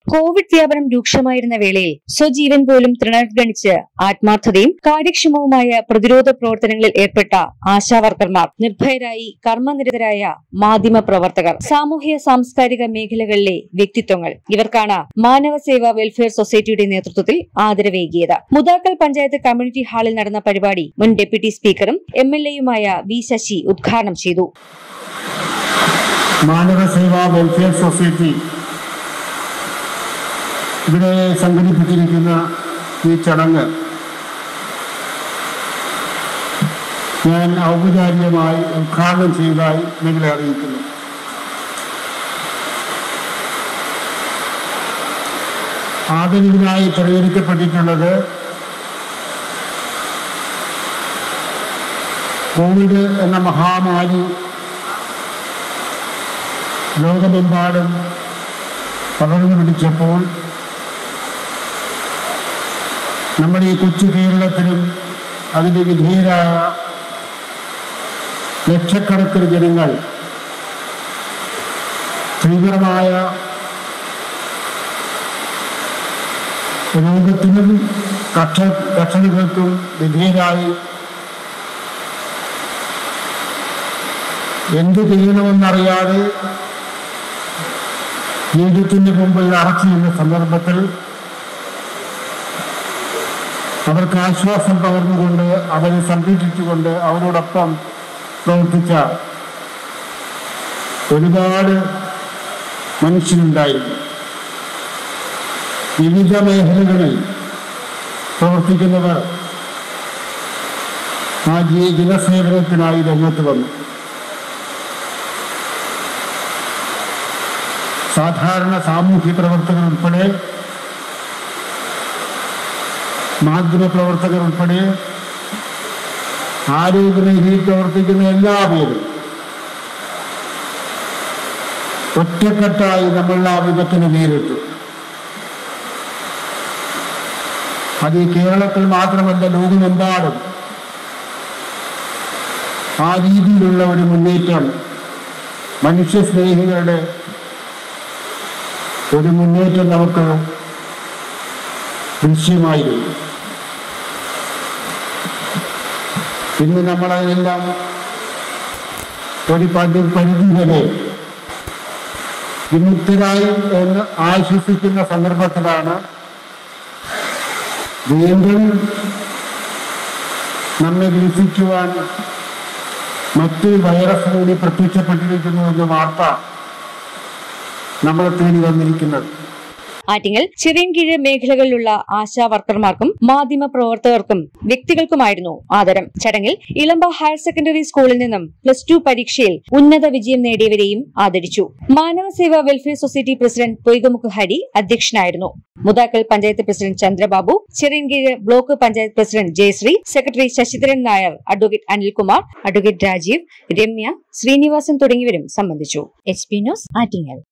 Covid വ്യാപനം രൂക്ഷമായിരുന്ന വേളയിൽ സ്വജീവൻ പോലും തൃണഗണിച്ച് ആത്മാർത്ഥതയും കാര്യക്ഷമവുമായ പ്രതിരോധ പ്രവർത്തനങ്ങളിൽ ഏർപ്പെട്ട ആശാവർക്കർമാർ നിർഭയരായി കർമ്മനിരതരായ മാധ്യമ പ്രവർത്തകർ സാമൂഹ്യ സാംസ്കാരിക മേഖലകളിലെ വ്യക്തിത്വങ്ങൾ ഇവർക്കാണ് മാനവ സേവാ വെൽഫെയർ സൊസൈറ്റിയുടെ നേതൃത്വത്തിൽ ആദരവേകിയത് മുതാക്കൽ പഞ്ചായത്ത് കമ്മ്യൂണിറ്റി ഹാളിൽ നടന്ന പരിപാടി മുൻ ഡെപ്യൂട്ടി സ്പീക്കറും എം എൽ എയുമായ വി ശശി ഉദ്ഘാടനം ചെയ്തു മാനവ സേവാ വെൽഫെയർ സൊസൈറ്റി ഇവിടെ സംഘടിപ്പിച്ചിരിക്കുന്ന ഈ ചടങ്ങ് ഞാൻ ഔപചാരികമായി ഉദ്ഘാടനം ചെയ്തതായി നിങ്ങളെ അറിയിക്കുന്നു ആദരവിനായി തെരഞ്ഞെടുക്കപ്പെട്ടിട്ടുള്ളത് കോവിഡ് എന്ന മഹാമാരി ലോകമെമ്പാടും പകർന്നു പിടിച്ചപ്പോൾ നമ്മുടെ ഈ കൊച്ചു കേരളത്തിലും അതിൻ്റെ വിധേയരായ ലക്ഷക്കണക്കിന് ജനങ്ങൾ തീവ്രമായ രോഗത്തിനും കക്ഷ കക്ഷണികൾക്കും വിധേയരായി എന്ത് ചെയ്യണമെന്നറിയാതെ ജീവിതത്തിന്റെ മുമ്പിൽ അറച്ചു നിന്ന സന്ദർഭത്തിൽ അവർക്ക് ആശ്വാസം പകർന്നുകൊണ്ട് അവരെ സംരക്ഷിച്ചുകൊണ്ട് അവരോടൊപ്പം പ്രവർത്തിച്ച ഒരുപാട് മനുഷ്യരുണ്ടായിരുന്നു വിവിധ മേഖലകളിൽ പ്രവർത്തിക്കുന്നവർ ആ ജീ- ജനസേവനത്തിനായി രംഗത്ത് വന്നു സാധാരണ സാമൂഹ്യ പ്രവർത്തകർ ഉൾപ്പെടെ മാധ്യമ പ്രവർത്തകർ ഉൾപ്പെടെ ആരോഗ്യമേഖലയിൽ പ്രവർത്തിക്കുന്ന എല്ലാവരും ഒറ്റക്കെട്ടായി നമ്മൾ ആ വിപത്തിനെ നേരിട്ടു അത് ഈ കേരളത്തിൽ മാത്രമല്ല ലോകമെമ്പാടും ആ രീതിയിലുള്ള ഒരു മുന്നേറ്റം മനുഷ്യസ്നേഹികളുടെ ഒരു മുന്നേറ്റം നമുക്ക് ദൃശ്യമായിരുന്നു ഇന്ന് നമ്മളതിനെല്ലാം ഒരു പതി പരിധി വരെ വിമുക്തരായി എന്ന് ആശ്വസിക്കുന്ന സന്ദർഭത്തിലാണ് വീണ്ടും നമ്മെ ഗ്രസിക്കുവാൻ മറ്റൊരു വൈറസ് കൂടി പ്രത്യക്ഷപ്പെട്ടിരിക്കുന്നു എന്ന വാർത്ത നമ്മളെ തേടി വന്നിരിക്കുന്നത് ആറ്റിങ്ങൽ ചിറയൻകീഴ് മേഖലകളിലുള്ള ആശാ വർക്കർമാർക്കും മാധ്യമ പ്രവർത്തകർക്കും വ്യക്തികൾക്കുമായിരുന്നു ആദരം ചടങ്ങിൽ ഇളമ്പ ഹയർ സെക്കൻഡറി സ്കൂളിൽ നിന്നും പ്ലസ് ടു പരീക്ഷയിൽ ഉന്നത വിജയം നേടിയവരെയും ആദരിച്ചു മാനവ സേവാ welfare society president Poykamukku Hari അധ്യക്ഷനായിരുന്നു Mudakkal panchayat president Chandrababu Chirayinkeezhu block panchayat president Jayasree secretary Sasidharan Nair advocate Anilkumar advocate Rajeev Ramya Srinivasan തുടങ്ങിയവരും സംബന്ധിച്ചു എച്ച് പി ന്യൂസ് ആറ്റിങ്ങൽ